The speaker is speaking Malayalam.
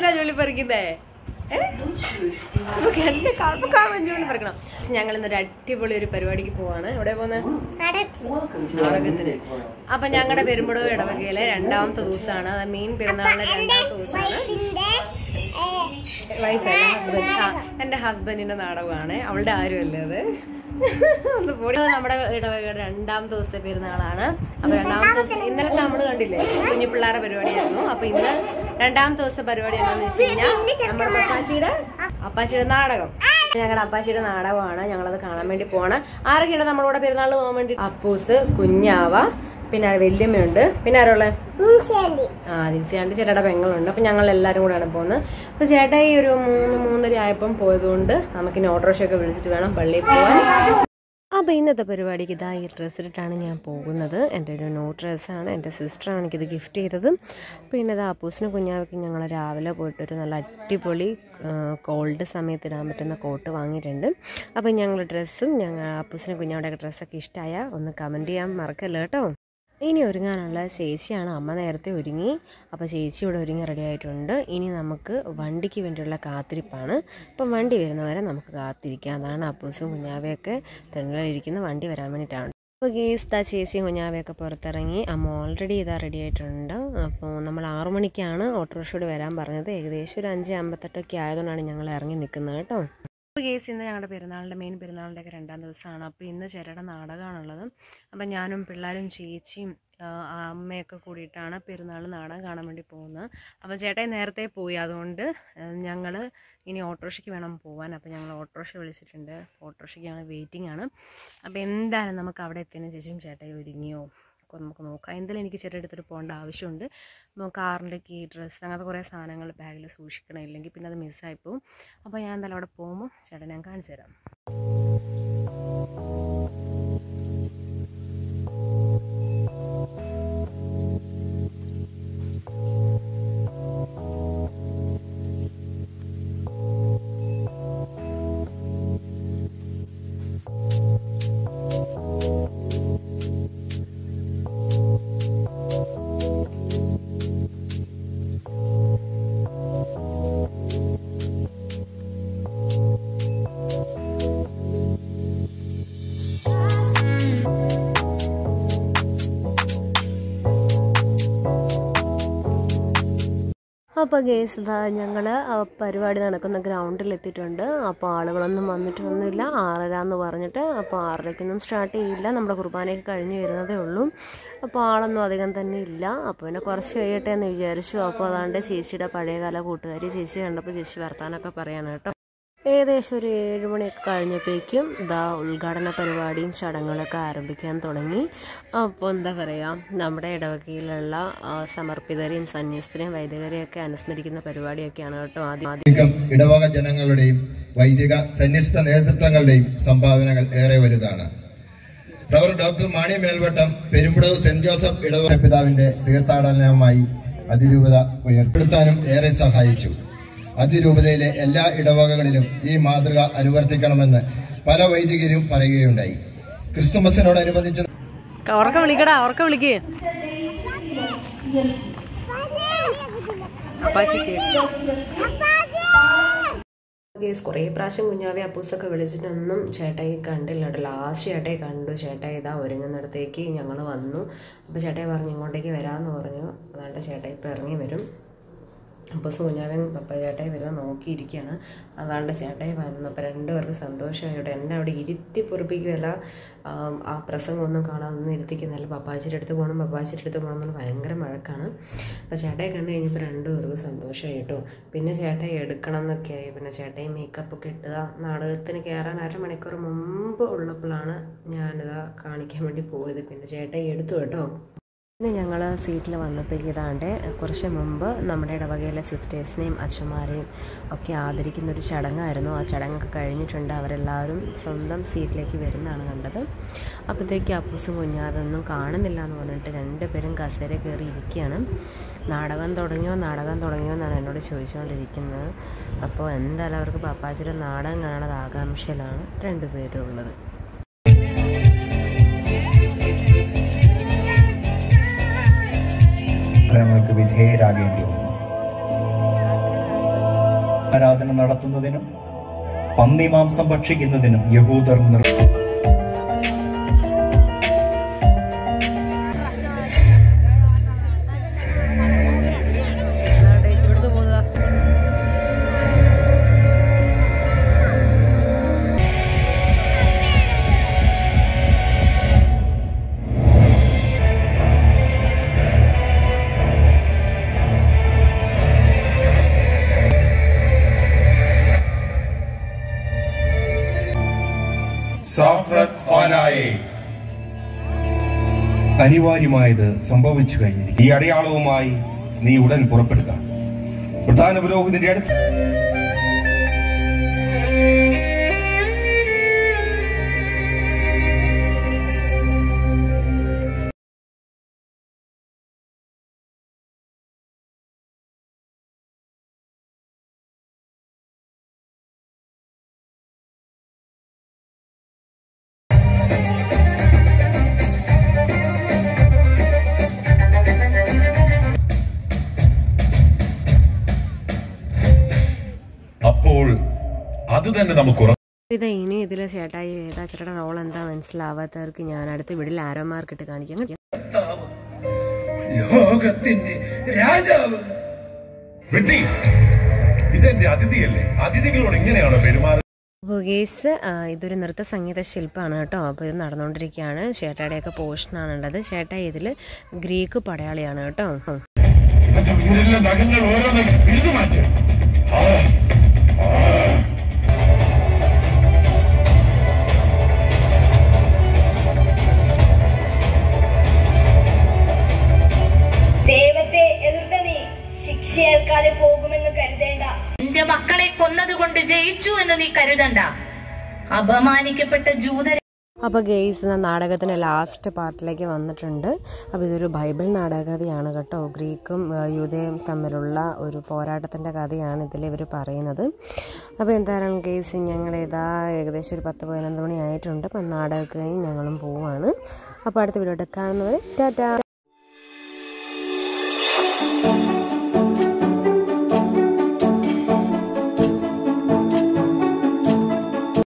എന്തിനാ ജോലി പറിക്കുന്നേ ഏ? നമുക്ക് എന്നെ കാണുമ്പോ കാണാൻ ജോലി പറിക്കണം ഞങ്ങൾ ഇന്നൊരു അടിപൊളി ഒരു പരിപാടിക്ക് പോവാണ് എവിടെ പോകുന്നത് നാടകത്തിന് അപ്പൊ ഞങ്ങളുടെ പെരുമ്പടവ് ഇടവകയിലെ രണ്ടാമത്തെ ദിവസമാണ് അത് മീൻ പെരുന്നാളിന്റെ രണ്ടാമത്തെ ദിവസമാണ് വൈഫ് ഹസ്ബൻഡ് ആ എന്റെ ഹസ്ബൻഡിന്റെ നാടകമാണ് അവളുടെ ആരുമല്ലേ അത് ഒന്ന് പോടി അത് നമ്മുടെ ഇടവകയുടെ രണ്ടാമത്തെ ദിവസത്തെ പെരുന്നാളാണ് അപ്പൊ രണ്ടാമത്തെ ദിവസം ഇന്നലത്തെ നമ്മൾ കണ്ടില്ലേ കുഞ്ഞു പിള്ളേരുടെ പരിപാടിയായിരുന്നു അപ്പൊ ഇന്ന് രണ്ടാമത്തെ ദിവസത്തെ പരിപാടി എന്താണെന്ന് വെച്ച് കഴിഞ്ഞാൽ നമ്മുടെ അപ്പാച്ചിയുടെ അപ്പാച്ചിയുടെ നാടകം ഞങ്ങളുടെ അപ്പാച്ചിയുടെ നാടകമാണ് ഞങ്ങളത് കാണാൻ വേണ്ടി പോവാണ് ആരൊക്കെയാണ് നമ്മളോട് പെരുന്നാൾ പോകാൻ വേണ്ടി അപ്പൂസ് കുഞ്ഞാവ പിന്നെ വല്യമ്മയുണ്ട് പിന്നെ ആരുള്ള ആ ദിൽസിയാണ്ട് ചേട്ടയുടെ പെങ്ങളുണ്ട് അപ്പം ഞങ്ങൾ എല്ലാവരും കൂടെയാണ് പോകുന്നത് അപ്പോൾ ചേട്ടാ ഈ ഒരു മൂന്ന് മൂന്നര ആയപ്പം പോയതുകൊണ്ട് നമുക്കിനി ഓട്ടോറിക്ഷയൊക്കെ വിളിച്ചിട്ട് വേണം പള്ളിയിൽ പോകാൻ അപ്പോൾ ഇന്നത്തെ പരിപാടിക്ക് ഇതാ ഈ ഡ്രസ്സ് ഇട്ടിട്ടാണ് ഞാൻ പോകുന്നത് എൻ്റെ ഒരു ന്യൂ ഡ്രസ്സാണ് എൻ്റെ സിസ്റ്ററാണ് എനിക്കിത് ഗിഫ്റ്റ് ചെയ്തത് പിന്നെ ഇത് അപ്പൂസിനും കുഞ്ഞാവയ്ക്കും ഞങ്ങൾ രാവിലെ പോയിട്ടൊരു നല്ല അടിപൊളി കോൾഡ് സമയത്ത് ഇടാൻ പറ്റുന്ന കോട്ട് വാങ്ങിയിട്ടുണ്ട് അപ്പോൾ ഞങ്ങൾ ഡ്രസ്സും ഞങ്ങൾ അപ്പൂസിനും കുഞ്ഞാവുടെയൊക്കെ ഡ്രസ്സൊക്കെ ഇഷ്ടമായ ഒന്ന് കമൻറ്റ് ചെയ്യാൻ മറക്കല്ല കേട്ടോ ഇനി ഒരുങ്ങാനുള്ള ചേച്ചിയാണ് അമ്മ നേരത്തെ ഒരുങ്ങി അപ്പോൾ ചേച്ചി ഇവിടെ ഒരുങ്ങി റെഡി ആയിട്ടുണ്ട് ഇനി നമുക്ക് വണ്ടിക്ക് വേണ്ടിയുള്ള കാത്തിരിപ്പാണ് അപ്പം വണ്ടി വരുന്നവരെ നമുക്ക് കാത്തിരിക്കാം അതാണ് അപ്പൂസും കുഞ്ഞാവയൊക്കെ തെണ്ടലിരിക്കുന്ന വണ്ടി വരാൻ വേണ്ടിയിട്ടാണ് അപ്പോൾ ഗീസ് ദാ ചേച്ചിയും കുഞ്ഞാവയൊക്കെ പുറത്തിറങ്ങി അമ്മ ഓൾറെഡി ഇതാ റെഡി ആയിട്ടുണ്ട് അപ്പോൾ നമ്മൾ ആറു മണിക്കാണ് ഓട്ടോറിക്ഷയോട് വരാൻ പറഞ്ഞത് ഏകദേശം ഒരു അഞ്ച് അമ്പത്തെട്ടൊക്കെ ആയതുകൊണ്ടാണ് ഞങ്ങൾ ഇറങ്ങി നിൽക്കുന്നത് കേട്ടോ അപ്പോൾ കേസ് ഇന്ന് ഞങ്ങളുടെ പെരുന്നാളിൻ്റെ മെയിൻ പെരുന്നാളിൻ്റെ ഒക്കെ രണ്ടാം ദിവസമാണ് അപ്പോൾ ഇന്ന് ചേട്ടയുടെ നാടകമാണുള്ളത് അപ്പം ഞാനും പിള്ളേരും ചേച്ചിയും ആ, അമ്മയൊക്കെ കൂടിയിട്ടാണ് പെരുന്നാൾ നാടകം കാണാൻ വേണ്ടി പോകുന്നത് അപ്പോൾ ചേട്ടൻ നേരത്തെ പോയി അതുകൊണ്ട് ഞങ്ങൾ ഇനി ഓട്ടോറിക്ഷയ്ക്ക് വേണം പോകാൻ അപ്പോൾ ഞങ്ങൾ ഓട്ടോറിക്ഷ വിളിച്ചിട്ടുണ്ട് ഓട്ടോറിക്ഷയ്ക്ക് ഞങ്ങൾ വെയിറ്റിംഗ് ആണ് അപ്പോൾ എന്തായാലും നമുക്ക് അവിടെ എത്തിയതിന് ശേഷം ചേട്ടായി ഒരുങ്ങിയോ ഒക്കെ നമുക്ക് നോക്കാം എന്തായാലും എനിക്ക് ചെറിയ എടുത്തിട്ട് പോകേണ്ട ആവശ്യമുണ്ട് അപ്പോൾ കാറിൻ്റെ കീ ഡ്രസ്സ് അങ്ങനത്തെ കുറേ സാധനങ്ങൾ ബാഗിൽ സൂക്ഷിക്കണം ഇല്ലെങ്കിൽ പിന്നെ അത് മിസ്സായി പോകും അപ്പോൾ ഞാൻ എന്തായാലും അവിടെ പോകുമ്പോൾ ചേട്ടൻ ഞാൻ കാണിച്ചു തരാം അപ്പോൾ ഗേസ് ഞങ്ങൾ പരിപാടി നടക്കുന്ന ഗ്രൗണ്ടിൽ എത്തിയിട്ടുണ്ട് അപ്പോൾ ആളുകളൊന്നും വന്നിട്ടൊന്നുമില്ല ആറര എന്ന് പറഞ്ഞിട്ട് അപ്പോൾ ആറരയ്ക്കൊന്നും സ്റ്റാർട്ട് ചെയ്യില്ല നമ്മുടെ കുർബാനയൊക്കെ കഴിഞ്ഞ് വരുന്നതേ ഉള്ളൂ അപ്പോൾ ആളൊന്നും അധികം തന്നെ ഇല്ല അപ്പോൾ പിന്നെ കുറച്ച് കഴിയട്ടെ എന്ന് വിചാരിച്ചു അപ്പോൾ അതാണ്ട് ചേച്ചിയുടെ പഴയകാല കൂട്ടുകാരി ചേച്ചി കണ്ടപ്പോൾ ചേച്ചി വർത്താനൊക്കെ പറയാണ് കേട്ടോ ഏകദേശം ഒരു ഏഴ് മണിയൊക്കെ കഴിഞ്ഞപ്പോഴേക്കും ഇതാ ഉദ്ഘാടന പരിപാടിയും ചടങ്ങുകളൊക്കെ ആരംഭിക്കാൻ തുടങ്ങി അപ്പോൾ എന്താ പറയുക നമ്മുടെ ഇടവകയിലുള്ള ആ, സമർപ്പിതരെയും സന്യസ്തരെയും വൈദികരെയും ഒക്കെ അനുസ്മരിക്കുന്ന പരിപാടിയൊക്കെയാണ് കേട്ടോ ആദ്യം ആദ്യം അധികം ഇടവക ജനങ്ങളുടെയും വൈദിക സന്യസ്ത നേതൃത്വങ്ങളുടെയും സംഭാവനകൾ ഏറെ വലുതാണ് റവർ doctor Mani Melvattam Perumpadavu saint Joseph ഇടവക പിതാവിന്റെ തീർത്ഥാടനവുമായി അതിരൂപത ഉയർപ്പെടുത്താനും ഏറെ സഹായിച്ചു അതിരൂപതയിലെ എല്ലാ ഇടവകകളിലും ഈ മാതൃക അനുവർത്തിക്കണമെന്ന് പല വൈദികരും പറയുകയുണ്ടായി ക്രിസ്തുമസിനോടനുബന്ധിച്ച് ഉറക്കം വിളിക്കടാ ഉറക്കം വിളിക്ക് അപ്പാച്ചിക്ക് കേസ് കുറേ പ്രാവശ്യം കുഞ്ഞാവെ അപ്പൂസൊക്കെ വിളിച്ചിട്ടൊന്നും ചേട്ടായി കണ്ടില്ല കേട്ടോ ലാസ്റ്റ് ചേട്ടായി കണ്ടു ചേട്ടായി ഇതാ ഒരുങ്ങുന്നിടത്തേക്ക് ഞങ്ങൾ വന്നു അപ്പോൾ ചേട്ടായി പറഞ്ഞു ഇങ്ങോട്ടേക്ക് വരാമെന്ന് പറഞ്ഞു അതാണ്ട് ചേട്ടായി ഇപ്പം ഇറങ്ങി വരും അപ്പോൾ കുഞ്ഞാവൻ പപ്പ ചേട്ടായി വരുന്ന നോക്കിയിരിക്കുകയാണ് അതാണ്ട് ചേട്ടായി വന്നു അപ്പോൾ രണ്ടുപേർക്ക് സന്തോഷമായിട്ട് എന്നെ അവിടെ ഇരുത്തി പൊറിപ്പിക്കുകയല്ല ആം, ആ പ്രസംഗം ഒന്നും കാണാൻ ഒന്നും ഇരുത്തിക്കുന്നില്ല പപ്പാച്ചിയുടെ അടുത്ത് പോകണം പപ്പാച്ചിയുടെ അടുത്ത് പോകണം എന്ന് ഭയങ്കര മഴക്കാണ് അപ്പോൾ ചേട്ടായി കണ്ടു കഴിഞ്ഞപ്പോൾ രണ്ടുപേർക്കും സന്തോഷമായിട്ടോ പിന്നെ ചേട്ടായി എടുക്കണം എന്നൊക്കെ ആയി പിന്നെ ചേട്ടായി മേക്കപ്പ് ഒക്കെ ഇട്ടതാ നാടകത്തിന് കയറാൻ അരമണിക്കൂർ മുമ്പ് ഉള്ളപ്പോഴാണ് ഞാനിതാ കാണിക്കാൻ വേണ്ടി പോയത് പിന്നെ ചേട്ടായി എടുത്തു കേട്ടോ പിന്നെ ഞങ്ങൾ സീറ്റിൽ വന്നപ്പോഴേക്ക് ഇതാണ്ട് കുറച്ച് മുമ്പ് നമ്മുടെ ഇടവകയിലെ സിസ്റ്റേഴ്സിനെയും അച്ഛന്മാരെയും ഒക്കെ ആദരിക്കുന്ന ഒരു ചടങ്ങായിരുന്നു ആ ചടങ്ങൊക്കെ കഴിഞ്ഞിട്ടുണ്ട് അവരെല്ലാവരും സ്വന്തം സീറ്റിലേക്ക് വരുന്നതാണ് കണ്ടത് അപ്പോഴത്തേക്ക് അപ്പൂസും കുഞ്ഞാതൊന്നും കാണുന്നില്ല എന്ന് പറഞ്ഞിട്ട് രണ്ടുപേരും കസേര കയറി ഇരിക്കുകയാണ് നാടകം തുടങ്ങിയോ നാടകം തുടങ്ങിയോ എന്നാണ് എന്നോട് ചോദിച്ചുകൊണ്ടിരിക്കുന്നത് അപ്പോൾ എന്തായാലും അവർക്ക് പപ്പാച്ചിയുടെ നാടകം കാണാൻ ആകാംക്ഷയിലാണ് രണ്ടുപേരും ഉള്ളത് ഞങ്ങൾക്ക് വിധേയരാകേണ്ടി വന്നു ആരാധന നടത്തുന്നതിനും പന്നി മാംസം ഭക്ഷിക്കുന്നതിനും യഹൂദർ നിർ ഇവിടുന്ന് പോകുന്നത് ലാസ്റ്റ് സാഫ്രത്ത് ഫാനായെ അനിവാര്യമായത് സംഭവിച്ചു കഴിഞ്ഞിരിക്കുന്നു ഈ അടയാളവുമായി നീ ഉടൻ പുറപ്പെടുക പ്രധാന പുരോഹിതന്റെ അടുത്ത് അപ്പോൾ അത് തന്നെ നമുക്ക് ഉറ- ഇത് ഇനി ഇതിൽ ചേട്ടായി ഏതാ ചേട്ടാ റോൾ എന്താ മനസ്സിലാവാത്തവർക്ക് ഞാൻ അടുത്ത വീട്ടിൽ ആരോ മാർക്കിട്ട് കാണിക്കാം കേട്ടോ. ലോകത്തിന്റെ രാജാവ് വെട്ടി ഇതെന്റെ അതിഥിയല്ലേ അതിഥികളോട് ഇങ്ങനെയാണോ പെരുമാറുന്നത് അപ്പോൾ ഗേസ് ഇതൊരു നൃത്ത സംഗീത ശില്പമാണ് കേട്ടോ അപ്പോൾ ഇത് നടന്നുകൊണ്ടിരിക്കുകയാണ് ചേട്ടായുടെയൊക്കെ പോർഷനാണ് ഉള്ളത് ചേട്ടാ ഇതിൽ ഗ്രീക്ക് പടയാളിയാണ് കേട്ടോ ഇവന്റെ വീടിലെ നഖങ്ങൾ ഓരോന്ന് പിഴുതു മാറ്റ് ആ, ആ. ദൈവത്തെ എതിർത്ത നീ ശിക്ഷയേൽക്കാതെ പോകുമെന്ന് കരുതേണ്ട എന്റെ മക്കളെ കൊന്നതുകൊണ്ട് ജയിച്ചു എന്ന് നീ കരുതണ്ട അപമാനിക്കപ്പെട്ട ജൂതരെ അപ്പോൾ ഗെയ്സ് നാടകത്തിന് ലാസ്റ്റ് പാർട്ടിലേക്ക് വന്നിട്ടുണ്ട് അപ്പോൾ ഇതൊരു ബൈബിൾ നാടകകഥയാണ് കേട്ടോ ഗ്രീക്കും ആ, യൂതയും തമ്മിലുള്ള ഒരു പോരാട്ടത്തിൻ്റെ കഥയാണ് ഇതിൽ ഇവർ പറയുന്നത് അപ്പോൾ എന്തായാലും ഗെയ്സ് ഞങ്ങൾ ഇതാ ഏകദേശം ഒരു പത്ത് പതിനൊന്ന് മണി ആയിട്ടുണ്ട് അപ്പം നാടകം കഴിഞ്ഞ് ഞങ്ങളും പോവാണ് അപ്പോൾ അടുത്ത വീഡിയോ കാണുന്നവർ ടാറ്റാ